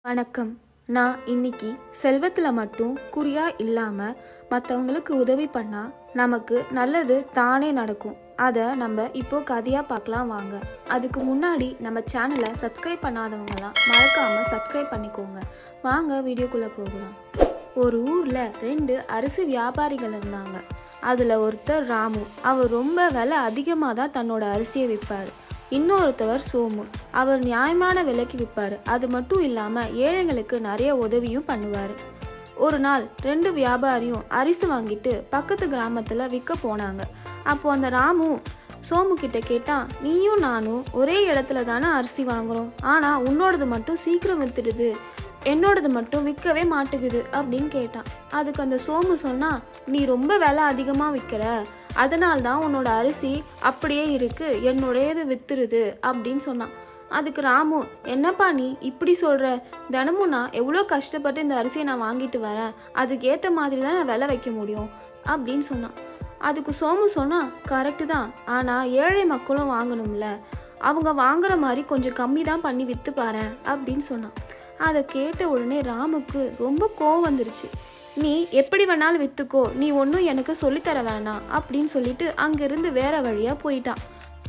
வணக்கம் நான் இன்னைக்கு செல்வத்தில் மட்டும் குறியா இல்லாமல் மற்றவங்களுக்கு உதவி பண்ணால் நமக்கு நல்லது தானே நடக்கும் அதை நம்ம இப்போ கதையாக பார்க்கலாம் வாங்க அதுக்கு முன்னாடி நம்ம சேனலை சப்ஸ்கிரைப் பண்ணாதவங்கலாம் மறக்காமல் சப்ஸ்கிரைப் பண்ணிக்கோங்க வாங்க வீடியோக்குள்ளே போகலாம் ஒரு ஊரில் ரெண்டு அரிசி வியாபாரிகள் இருந்தாங்க அதில் ஒருத்தர் ராமு அவர் ரொம்ப விலை அதிகமாக தான் தன்னோட அரிசியை விற்பார் இன்னொருத்தவர் சோமு அவர் நியாயமான விலைக்கு விற்பார் அது மட்டும் இல்லாமல் ஏழைங்களுக்கு நிறைய உதவியும் பண்ணுவார் ஒரு நாள் ரெண்டு வியாபாரியும் அரிசி வாங்கிட்டு பக்கத்து கிராமத்தில் விற்க போனாங்க அப்போ அந்த ராமு சோமு கிட்ட கேட்டான் நீயும் நானும் ஒரே இடத்துல தானே அரிசி வாங்குறோம் ஆனால் உன்னோடது மட்டும் சீக்கிரம் வித்துடுது என்னோடது மட்டும் விற்கவே மாட்டேங்குது அப்படின்னு கேட்டான் அதுக்கு அந்த சோமு சொன்னா நீ ரொம்ப விலை அதிகமாக விற்கிற அதனால தான் உன்னோட அரிசி அப்படியே இருக்கு என்னுடையது வித்துருது அப்படின்னு சொன்னான் அதுக்கு ராமு என்னப்பா நீ இப்படி சொல்ற தினமும் நான் எவ்வளோ கஷ்டப்பட்டு இந்த அரிசியை நான் வாங்கிட்டு வரேன் அதுக்கு ஏற்ற மாதிரி தான் நான் விலை வைக்க முடியும் அப்படின்னு சொன்னான் அதுக்கு சோமு சொன்னா கரெக்டு தான் ஆனால் ஏழை மக்களும் வாங்கணும்ல அவங்க வாங்குற மாதிரி கொஞ்சம் கம்மி தான் பண்ணி விற்று பாரேன் அப்படின்னு சொன்னான் அதை கேட்ட உடனே ராமுக்கு ரொம்ப கோவம் வந்துருச்சு நீ எப்படி வேணாலும் வித்துக்கோ நீ ஒன்றும் எனக்கு சொல்லித்தர வேணாம் அப்படின்னு சொல்லிட்டு அங்கிருந்து வேற வழியாக போயிட்டான்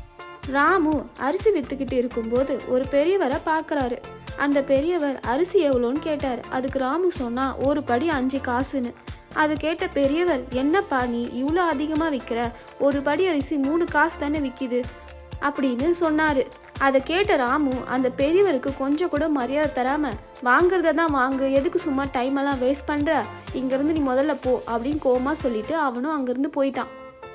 ராமு அரிசி வித்துக்கிட்டு இருக்கும்போது ஒரு பெரியவரை பார்க்குறாரு அந்த பெரியவர் அரிசி எவ்வளோன்னு கேட்டார் அதுக்கு ராமு சொன்னா ஒரு படி அஞ்சு காசுன்னு அது கேட்ட பெரியவர் என்னப்பா நீ இவ்வளோ அதிகமாக விற்கிற ஒரு படி அரிசி மூணு காசு தானே விற்கிது அப்படின்னு சொன்னாரு அதை கேட்ட ராமு அந்த பெரியவருக்கு கொஞ்சம் கூட மரியாதை தராம வாங்குறத தான் வாங்கு எதுக்கு சும்மா டைம் எல்லாம் வேஸ்ட் பண்ற இங்கிருந்து நீ முதல்ல போ அப்படின்னு கோவமா சொல்லிட்டு அவனும் அங்கிருந்து போயிட்டான்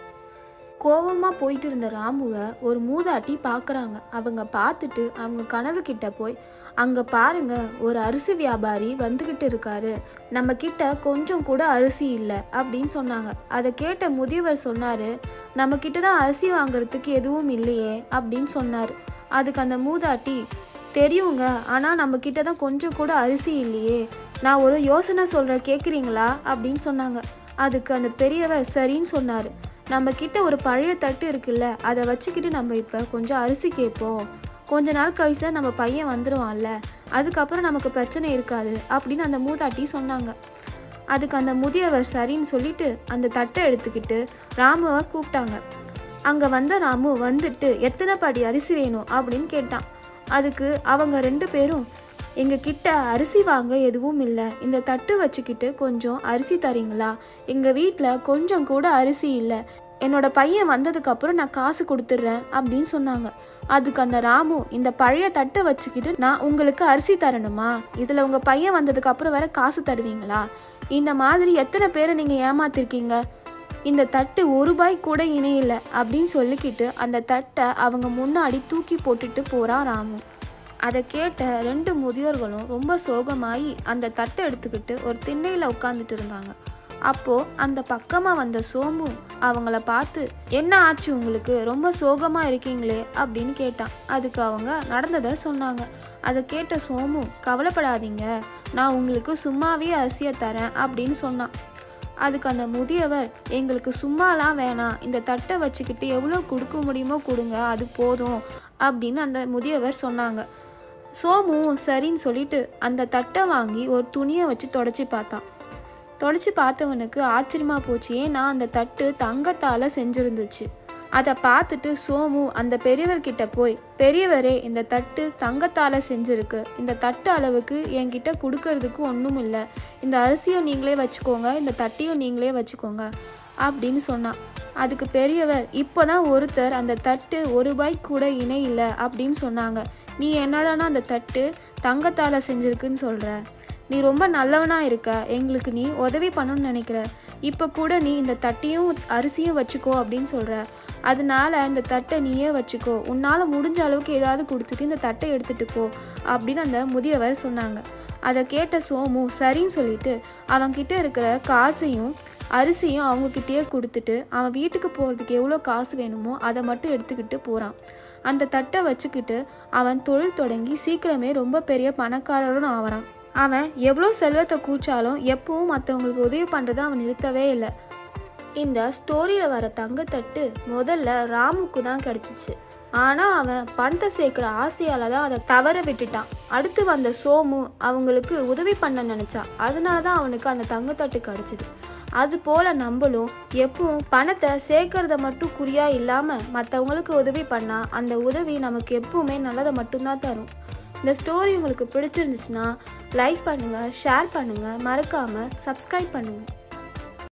கோவமா போயிட்டு இருந்த ராமுவை ஒரு மூதாட்டி பார்க்குறாங்க அவங்க பார்த்துட்டு அவங்க கணவர்கிட்ட போய் அங்கே பாருங்க ஒரு அரிசி வியாபாரி வந்துக்கிட்டு இருக்காரு நம்ம கிட்ட கொஞ்சம் கூட அரிசி இல்லை அப்படின்னு சொன்னாங்க அதை கேட்ட முதியவர் சொன்னாரு நம்ம கிட்ட தான் அரிசி வாங்குறதுக்கு எதுவும் இல்லையே அப்படின்னு சொன்னார் அதுக்கு அந்த மூதாட்டி தெரியுங்க ஆனால் நம்ம கிட்ட தான் கொஞ்சம் கூட அரிசி இல்லையே நான் ஒரு யோசனை சொல்கிறேன் கேட்குறீங்களா அப்படின்னு சொன்னாங்க அதுக்கு அந்த பெரியவர் சரின்னு சொன்னார் நம்ம கிட்ட ஒரு பழைய தட்டு இருக்குல்ல அதை வச்சுக்கிட்டு நம்ம இப்போ கொஞ்சம் அரிசி கேட்போம் கொஞ்ச நாள் கழிச்சு தான் நம்ம பையன் வந்துடுவான்ல அதுக்கப்புறம் நமக்கு பிரச்சனை இருக்காது அப்படின்னு அந்த மூதாட்டி சொன்னாங்க அதுக்கு அந்த முதியவர் சரின்னு சொல்லிட்டு அந்த தட்டை எடுத்துக்கிட்டு ராமுவை கூப்பிட்டாங்க அங்கே வந்த ராமு வந்துட்டு எத்தனை படி அரிசி வேணும் அப்படின்னு கேட்டான் அதுக்கு அவங்க ரெண்டு பேரும் எங்கள் கிட்ட அரிசி வாங்க எதுவும் இல்லை இந்த தட்டு வச்சுக்கிட்டு கொஞ்சம் அரிசி தரீங்களா எங்கள் வீட்டில் கொஞ்சம் கூட அரிசி இல்லை என்னோட பையன் வந்ததுக்கப்புறம் நான் காசு கொடுத்துட்றேன் அப்படின்னு சொன்னாங்க அதுக்கு அந்த ராமு இந்த பழைய தட்டை வச்சுக்கிட்டு நான் உங்களுக்கு அரிசி தரணுமா இதில் உங்கள் பையன் வந்ததுக்கப்புறம் வேற காசு தருவீங்களா இந்த மாதிரி எத்தனை பேரை நீங்கள் ஏமாத்திருக்கீங்க இந்த தட்டு ஒரு ரூபாய் கூட இணையில அப்படின்னு சொல்லிக்கிட்டு அந்த தட்டை அவங்க முன்னாடி தூக்கி போட்டுட்டு போறான் ராமு அதை கேட்ட ரெண்டு முதியோர்களும் ரொம்ப சோகமாயி அந்த தட்டை எடுத்துக்கிட்டு ஒரு திண்ணையில் உட்காந்துட்டு இருந்தாங்க அப்போ அந்த பக்கமாக வந்த சோமு அவங்கள பார்த்து என்ன ஆச்சு உங்களுக்கு ரொம்ப சோகமாக இருக்கீங்களே அப்படின்னு கேட்டான் அதுக்கு அவங்க நடந்ததை சொன்னாங்க அதை கேட்ட சோமு கவலைப்படாதீங்க நான் உங்களுக்கு சும்மாவே அரிசியை தரேன் அப்படின்னு சொன்னான் அதுக்கு அந்த முதியவர் எங்களுக்கு சும்மாலாம் வேணாம் இந்த தட்டை வச்சுக்கிட்டு எவ்வளோ கொடுக்க முடியுமோ கொடுங்க அது போதும் அப்படின்னு அந்த முதியவர் சொன்னாங்க சோமு சரின்னு சொல்லிட்டு அந்த தட்டை வாங்கி ஒரு துணியை வச்சு தொடச்சி பார்த்தான் தொடச்சி பார்த்தவனுக்கு ஆச்சரியமா போச்சு ஏன்னா அந்த தட்டு தங்கத்தால் செஞ்சிருந்துச்சு அதை பார்த்துட்டு சோமு அந்த பெரியவர்கிட்ட போய் பெரியவரே இந்த தட்டு தங்கத்தால் செஞ்சிருக்கு இந்த தட்டு அளவுக்கு என்கிட்ட கொடுக்கறதுக்கு ஒன்றும் இல்லை இந்த அரிசியும் நீங்களே வச்சுக்கோங்க இந்த தட்டையும் நீங்களே வச்சுக்கோங்க அப்படின்னு சொன்னான் அதுக்கு பெரியவர் இப்போதான் ஒருத்தர் அந்த தட்டு ஒரு ரூபாய்க்கு கூட இணை இல்லை அப்படின்னு சொன்னாங்க நீ என்னடானா அந்த தட்டு தங்கத்தால் செஞ்சிருக்குன்னு சொல்கிற நீ ரொம்ப நல்லவனா இருக்க எங்களுக்கு நீ உதவி பண்ணணும்னு நினைக்கிற இப்போ கூட நீ இந்த தட்டையும் அரிசியும் வச்சுக்கோ அப்படின்னு சொல்கிற அதனால இந்த தட்டை நீயே வச்சுக்கோ உன்னால் முடிஞ்ச அளவுக்கு ஏதாவது கொடுத்துட்டு இந்த தட்டை எடுத்துகிட்டு போ அப்படின்னு அந்த முதியவர் சொன்னாங்க அதை கேட்ட சோமு சரின்னு சொல்லிட்டு அவன்கிட்ட இருக்கிற காசையும் அரிசியும் அவங்கக்கிட்டேயே கொடுத்துட்டு அவன் வீட்டுக்கு போகிறதுக்கு எவ்வளோ காசு வேணுமோ அதை மட்டும் எடுத்துக்கிட்டு போகிறான் அந்த தட்டை வச்சுக்கிட்டு அவன் தொழில் தொடங்கி சீக்கிரமே ரொம்ப பெரிய பணக்காரரும் ஆகிறான் அவன் எவ்வளோ செல்வத்தை கூச்சாலும் எப்பவும் மற்றவங்களுக்கு உதவி பண்ணுறதை அவன் நிறுத்தவே இல்லை இந்த ஸ்டோரியில் வர தங்கத்தட்டு முதல்ல ராமுக்கு தான் கிடச்சிச்சு ஆனால் அவன் பணத்தை சேர்க்குற ஆசையால் தான் அதை தவற விட்டுட்டான் அடுத்து வந்த சோமு அவங்களுக்கு உதவி பண்ண நினச்சான் அதனால தான் அவனுக்கு அந்த தங்கத்தட்டு கிடச்சிது அது போல் நம்மளும் எப்பவும் பணத்தை சேர்க்கறத மட்டும் குறியா இல்லாமல் மற்றவங்களுக்கு உதவி பண்ணால் அந்த உதவி நமக்கு எப்பவுமே நல்லதை மட்டும்தான் தரும் இந்த ஸ்டோரி உங்களுக்கு பிடிச்சிருந்துச்சுன்னா லைக் பண்ணுங்கள் ஷேர் பண்ணுங்கள் மறக்காமல் சப்ஸ்கிரைப் பண்ணுங்கள்